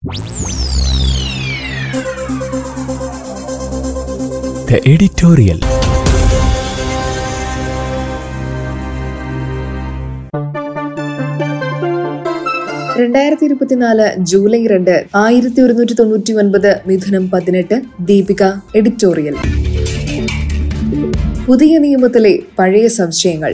The editorial. രണ്ടായിരത്തി ഇരുപത്തിനാല് July രണ്ട് ആയിരത്തി ഒരുന്നൂറ്റി തൊണ്ണൂറ്റി ഒൻപത് മിഥുനം പതിനെട്ട് ദീപിക എഡിറ്റോറിയൽ പുതിയ നിയമത്തിലെ പഴയ സംശയങ്ങൾ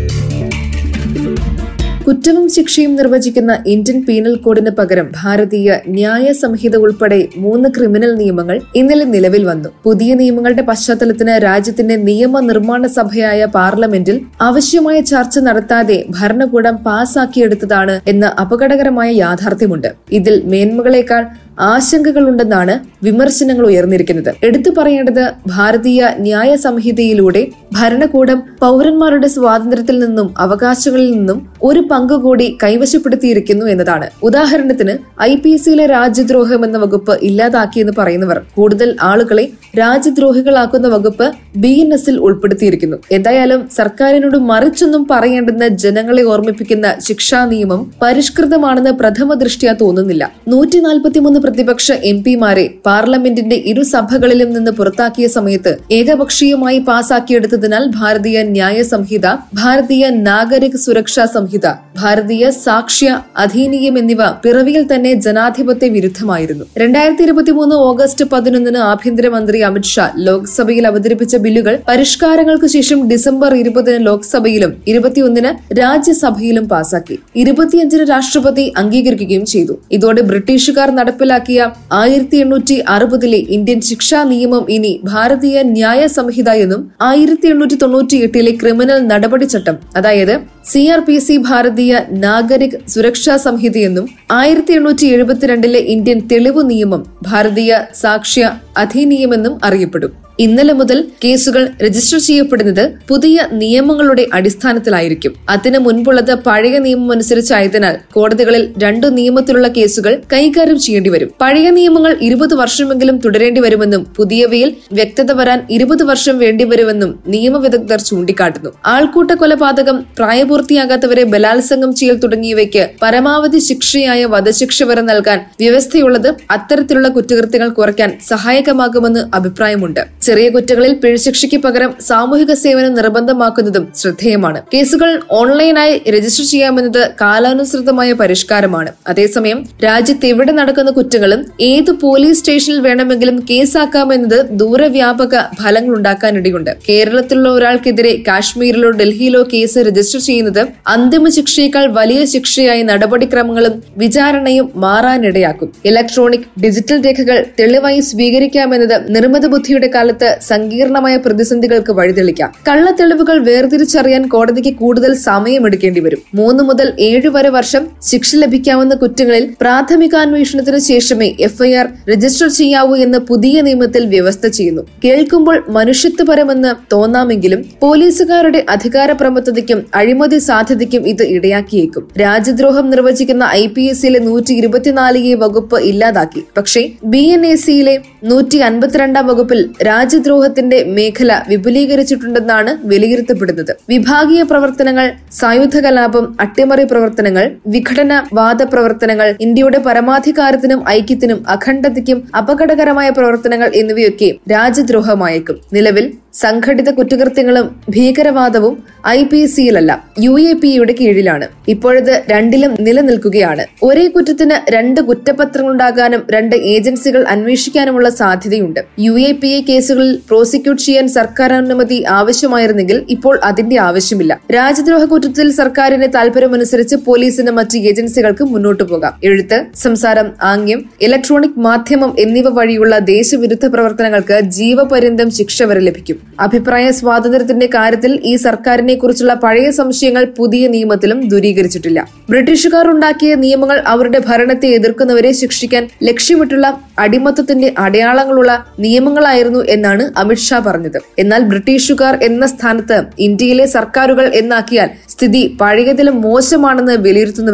കുറ്റവും ശിക്ഷയും നിർവചിക്കുന്ന ഇന്ത്യൻ പീനൽ കോഡിന് പകരം ഭാരതീയ ന്യായ സംഹിത ഉൾപ്പെടെ മൂന്ന് ക്രിമിനൽ നിയമങ്ങൾ ഇന്നലെ നിലവിൽ വന്നു പുതിയ നിയമങ്ങളുടെ പശ്ചാത്തലത്തിന് രാജ്യത്തിന്റെ നിയമനിർമ്മാണ സഭയായ പാർലമെന്റിൽ ആവശ്യമായ ചർച്ച നടത്താതെ ഭരണകൂടം പാസാക്കിയെടുത്തതാണ് എന്ന അപകടകരമായ യാഥാർത്ഥ്യമുണ്ട് ഇതിൽ മേന്മകളേക്കാൾ ആശങ്കകളുണ്ടെന്നാണ് വിമർശനങ്ങൾ ഉയർന്നിരിക്കുന്നത് എടുത്തു പറയേണ്ടത് ഭാരതീയ ന്യായ സംഹിതയിലൂടെ ഭരണകൂടം പൗരന്മാരുടെ സ്വാതന്ത്ര്യത്തിൽ നിന്നും അവകാശങ്ങളിൽ നിന്നും ഒരു പങ്ക് കൂടി കൈവശപ്പെടുത്തിയിരിക്കുന്നു എന്നതാണ് ഉദാഹരണത്തിന് ഐ പി എസ് സിയിലെ രാജ്യദ്രോഹം എന്ന വകുപ്പ് ഇല്ലാതാക്കിയെന്ന് പറയുന്നവർ കൂടുതൽ ആളുകളെ രാജ്യദ്രോഹികളാക്കുന്ന വകുപ്പ് ബി എൻ എസിൽ ഉൾപ്പെടുത്തിയിരിക്കുന്നു എന്തായാലും സർക്കാരിനോട് മറിച്ചൊന്നും പറയേണ്ടെന്ന് ജനങ്ങളെ ഓർമ്മിപ്പിക്കുന്ന ശിക്ഷാ നിയമം പരിഷ്കൃതമാണെന്ന് പ്രഥമ ദൃഷ്ട്യാ തോന്നുന്നില്ല നൂറ്റി നാൽപ്പത്തിമൂന്ന് പ്രതിപക്ഷ എം പിമാരെ പാർലമെന്റിന്റെ ഇരു സഭകളിലും നിന്ന് പുറത്താക്കിയ സമയത്ത് ഏകപക്ഷീയമായി പാസാക്കിയെടുത്തതിനാൽ ഭാരതീയ ന്യായ സംഹിത ഭാരതീയ നാഗരിക് സുരക്ഷാ സംഹിത ഭാരതീയ സാക്ഷ്യ അധീനിയം എന്നിവ പിറവിയിൽ തന്നെ ജനാധിപത്യ വിരുദ്ധമായിരുന്നു രണ്ടായിരത്തി ഇരുപത്തിമൂന്ന് ഓഗസ്റ്റ് പതിനൊന്നിന് ആഭ്യന്തരമന്ത്രി അമിത്ഷാ ലോക്സഭയിൽ അവതരിപ്പിച്ച ബില്ലുകൾ പരിഷ്കാരങ്ങൾക്ക് ശേഷം ഡിസംബർ ഇരുപതിന് ലോക്സഭയിലും ഇരുപത്തിയൊന്നിന് രാജ്യസഭയിലും പാസാക്കി ഇരുപത്തിയഞ്ചിന് രാഷ്ട്രപതി അംഗീകരിക്കുകയും ചെയ്തു ഇതോടെ ബ്രിട്ടീഷുകാർ നടപ്പിലാക്കിയ ആയിരത്തി എണ്ണൂറ്റി അറുപതിലെ ഇന്ത്യൻ ശിക്ഷാ നിയമം ഇനി ഭാരതീയ ന്യായ സംഹിത എന്നും ആയിരത്തി എണ്ണൂറ്റി തൊണ്ണൂറ്റി എട്ടിലെ ക്രിമിനൽ നടപടിച്ചട്ടം അതായത് സി ആർ പി സി ഭാരതീയ നാഗരിക് സുരക്ഷാ സംഹിതയെന്നും ആയിരത്തി എണ്ണൂറ്റി എഴുപത്തിരണ്ടിലെ ഇന്ത്യൻ തെളിവ് നിയമം ഭാരതീയ സാക്ഷ്യ അധിനിയമെന്നും അറിയപ്പെടും ഇന്നലെ മുതൽ കേസുകൾ രജിസ്റ്റർ ചെയ്യപ്പെടുന്നത് പുതിയ നിയമങ്ങളുടെ അടിസ്ഥാനത്തിലായിരിക്കും അതിനു മുൻപുള്ളത് പഴയ നിയമം അനുസരിച്ചായതിനാൽ കോടതികളിൽ രണ്ടു നിയമത്തിലുള്ള കേസുകൾ കൈകാര്യം ചെയ്യേണ്ടി വരും പഴയ നിയമങ്ങൾ ഇരുപത് വർഷമെങ്കിലും തുടരേണ്ടി വരുമെന്നും പുതിയവയിൽ വ്യക്തത വരാൻ ഇരുപത് വർഷം വേണ്ടിവരുമെന്നും നിയമവിദഗ്ധർ ചൂണ്ടിക്കാട്ടുന്നു ആൾക്കൂട്ട കൊലപാതകം പ്രായപൂർത്തിയാകാത്തവരെ ബലാത്സംഗം ചെയ്യൽ തുടങ്ങിയവയ്ക്ക് പരമാവധി ശിക്ഷയായ വധശിക്ഷ വരെ നൽകാൻ വ്യവസ്ഥയുള്ളത് അത്തരത്തിലുള്ള കുറ്റകൃത്യങ്ങൾ കുറയ്ക്കാൻ സഹായകമാകുമെന്ന് അഭിപ്രായമുണ്ട് ചെറിയ കുറ്റങ്ങളിൽ പിഴശിക്ഷയ്ക്ക് പകരം സാമൂഹിക സേവനം നിർബന്ധമാക്കുന്നതും ശ്രദ്ധേയമാണ് കേസുകൾ ഓൺലൈനായി രജിസ്റ്റർ ചെയ്യാമെന്നത് കാലാനുസൃതമായ പരിഷ്കാരമാണ് അതേസമയം രാജ്യത്ത് എവിടെ നടക്കുന്ന കുറ്റങ്ങളും ഏത് പോലീസ് സ്റ്റേഷനിൽ വേണമെങ്കിലും കേസാക്കാമെന്നത് ദൂരവ്യാപക ഫലങ്ങൾ ഉണ്ടാക്കാനിടയുണ്ട് കേരളത്തിലുള്ള ഒരാൾക്കെതിരെ കാശ്മീരിലോ ഡൽഹിയിലോ കേസ് രജിസ്റ്റർ ചെയ്യുന്നത് അന്തിമ ശിക്ഷയേക്കാൾ വലിയ ശിക്ഷയായി നടപടിക്രമങ്ങളും വിചാരണയും മാറാനിടയാക്കും ഇലക്ട്രോണിക് ഡിജിറ്റൽ രേഖകൾ തെളിവായി സ്വീകരിക്കാമെന്നത് നിർമ്മിത ബുദ്ധിയുടെ കാലത്ത് സങ്കീർണമായ പ്രതിസന്ധികൾക്ക് വഴിതെളിക്കാം കള്ളത്തെളിവുകൾ വേർതിരിച്ചറിയാൻ കോടതിക്ക് കൂടുതൽ സമയമെടുക്കേണ്ടി വരും മൂന്ന് മുതൽ ഏഴ് വരെ വർഷം ശിക്ഷ ലഭിക്കാവുന്ന കുറ്റങ്ങളിൽ പ്രാഥമികാന്വേഷണത്തിന് ശേഷമേ എഫ്ഐആർ രജിസ്റ്റർ ചെയ്യാവൂ എന്ന് പുതിയ നിയമത്തിൽ വ്യവസ്ഥ ചെയ്യുന്നു കേൾക്കുമ്പോൾ മനുഷ്യത്വപരമെന്ന് തോന്നാമെങ്കിലും പോലീസുകാരുടെ അധികാര പ്രമത്തതയ്ക്കും അഴിമതി സാധ്യതയ്ക്കും ഇത് ഇടയാക്കിയേക്കും രാജ്യദ്രോഹം നിർവചിക്കുന്ന ഐ പി എസ് സിയിലെ നൂറ്റി ഇരുപത്തിനാല് എ വകുപ്പ് ഇല്ലാതാക്കി പക്ഷേ ബി എൻ എ സിയിലെ നൂറ്റി അൻപത്തിരണ്ടാം വകുപ്പിൽ രാജ്യദ്രോഹത്തിന്റെ മേഖല വിപുലീകരിച്ചിട്ടുണ്ടെന്നാണ് വിലയിരുത്തപ്പെടുന്നത് വിഭാഗീയ പ്രവർത്തനങ്ങൾ സായുധ കലാപം അട്ടിമറി പ്രവർത്തനങ്ങൾ വിഘടനവാദ പ്രവർത്തനങ്ങൾ ഇന്ത്യയുടെ പരമാധികാരത്തിനും ഐക്യത്തിനും അഖണ്ഡതയ്ക്കും അപകടകരമായ പ്രവർത്തനങ്ങൾ എന്നിവയൊക്കെ രാജ്യദ്രോഹമായേക്കും നിലവിൽ സംഘടിത കുറ്റകൃത്യങ്ങളും ഭീകരവാദവും ഐ പി എസ് സിയിലല്ല യു എ പി യുടെ കീഴിലാണ് ഇപ്പോഴത് രണ്ടിലും നിലനിൽക്കുകയാണ് ഒരേ കുറ്റത്തിന് രണ്ട് കുറ്റപത്രങ്ങളുണ്ടാകാനും രണ്ട് ഏജൻസികൾ അന്വേഷിക്കാനുമുള്ള സാധ്യതയുണ്ട് യു എ പി എ കേസുകളിൽ പ്രോസിക്യൂട്ട് ചെയ്യാൻ സർക്കാർ അനുമതി ആവശ്യമായിരുന്നെങ്കിൽ ഇപ്പോൾ അതിന്റെ ആവശ്യമില്ല രാജ്യദ്രോഹ കുറ്റത്തിൽ സർക്കാരിന്റെ താൽപര്യമനുസരിച്ച് പോലീസിന് മറ്റ് ഏജൻസികൾക്ക് മുന്നോട്ടു പോകാം എഴുത്ത് സംസാരം ആംഗ്യം ഇലക്ട്രോണിക് മാധ്യമം എന്നിവ വഴിയുള്ള ദേശവിരുദ്ധ പ്രവർത്തനങ്ങൾക്ക് ജീവപര്യന്തം ശിക്ഷ വരെ ലഭിക്കും അഭിപ്രായ സ്വാതന്ത്ര്യത്തിന്റെ കാര്യത്തിൽ ഈ സർക്കാരിനെ കുറിച്ചുള്ള പഴയ സംശയങ്ങൾ പുതിയ നിയമത്തിലും ദൂരീകരിച്ചിട്ടില്ല ബ്രിട്ടീഷുകാർ ഉണ്ടാക്കിയ നിയമങ്ങൾ അവരുടെ ഭരണത്തെ എതിർക്കുന്നവരെ ശിക്ഷിക്കാൻ ലക്ഷ്യമിട്ടുള്ള അടിമത്തത്തിന്റെ അടയാളങ്ങളുള്ള നിയമങ്ങളായിരുന്നു എന്നാണ് അമിത്ഷാ പറഞ്ഞത് എന്നാൽ ബ്രിട്ടീഷുകാർ എന്ന സ്ഥാനത്ത് ഇന്ത്യയിലെ സർക്കാരുകൾ എന്നാക്കിയാൽ സ്ഥിതി പഴയതിലും മോശമാണെന്ന് വിലയിരുത്തുന്നവരുണ്ട്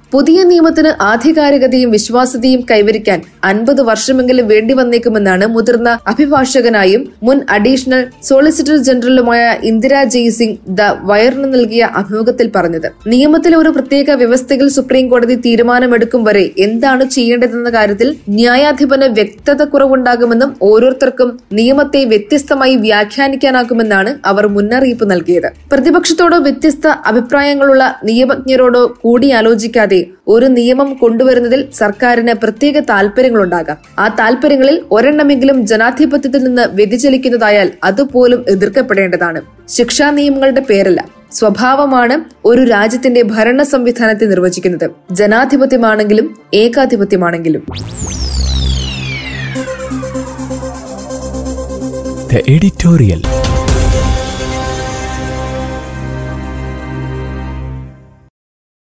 പുതിയ നിയമത്തിന് ആധികാരികതയും വിശ്വാസ്യതയും കൈവരിക്കാൻ അൻപത് വർഷമെങ്കിലും വേണ്ടി വന്നേക്കുമെന്നാണ് മുതിർന്ന അഭിഭാഷകനായും മുൻ അഡീഷണൽ സോളിസിറ്റർ ജനറലുമായ ഇന്ദിരാ ജയ്സിംഗ് ദ വയറിന് നൽകിയ അഭിമുഖത്തിൽ പറഞ്ഞത് നിയമത്തിലെ ഒരു പ്രത്യേക വ്യവസ്ഥയിൽ സുപ്രീം കോടതി തീരുമാനമെടുക്കും വരെ എന്താണ് ചെയ്യേണ്ടതെന്ന കാര്യത്തിൽ ന്യായാധിപന് വ്യക്തത കുറവുണ്ടാകുമെന്നും ഓരോരുത്തർക്കും നിയമത്തെ വ്യത്യസ്തമായി വ്യാഖ്യാനിക്കാനാകുമെന്നാണ് അവർ മുന്നറിയിപ്പ് നൽകിയത് പ്രതിപക്ഷത്തോടോ വ്യത്യസ്ത അഭിപ്രായങ്ങളുള്ള നിയമജ്ഞരോടോ കൂടിയാലോചിക്കാതെ ഒരു നിയമം കൊണ്ടുവരുന്നതിൽ സർക്കാരിന് പ്രത്യേക താൽപര്യങ്ങളുണ്ടാകാം ആ താൽപര്യങ്ങളിൽ ഒരെണ്ണമെങ്കിലും ജനാധിപത്യത്തിൽ നിന്ന് വ്യതിചലിക്കുന്നതായാൽ അതുപോലും എതിർക്കപ്പെടേണ്ടതാണ് ശിക്ഷാ നിയമങ്ങളുടെ പേരല്ല സ്വഭാവമാണ് ഒരു രാജ്യത്തിന്റെ ഭരണ സംവിധാനത്തെ നിർവചിക്കുന്നത് ജനാധിപത്യമാണെങ്കിലും ഏകാധിപത്യമാണെങ്കിലും The editorial.